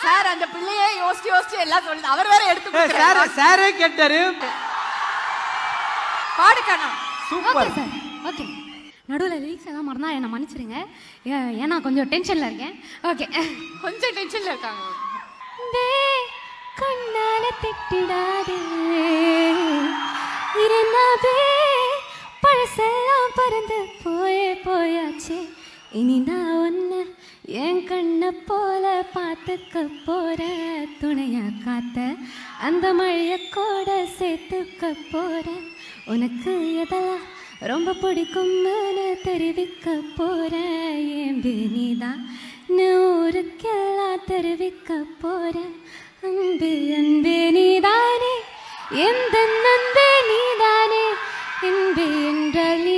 Sir அந்த பிள்ளையே யோசிச்சு யோசிச்சு எல்லாம் சொல்லுது அவர் வேற எடுத்து சார் கொடுக்குறாரு. சாரே கேட்டாரு பாடு கண்ணா சூப்பர் ஓகே சார் ஓகே நடுவில் லிரிக்ஸ் எல்லாம் மறந்தா என்னை மன்னிச்சிடுங்க ஏ- ஏன்னா கொஞ்சம் டென்ஷனில் இருக்கேன் ஓகே கொஞ்சம் டென்ஷன்ல இருக்காங்க கண்ணால திட்டிடாதே இருந்தாவே பழசெல்லாம் பறந்து போயே போயாச்சு இனி நான் ஒன்று என் கண்ணை போல பார்த்துக்க போற துணையா காத்த அந்த மழைய கூட சேர்த்துக்க போற உனக்கு எதெல்லாம் ரொம்ப பிடிக்கும்னு தெரிவிக்க போற என் நீதான் நூறுக்கெல்லாம் தெரிவிக்க போற அன்பு அன்பே நீதானே எந்த அன்பே நீதானே என்பே என்றால் நீ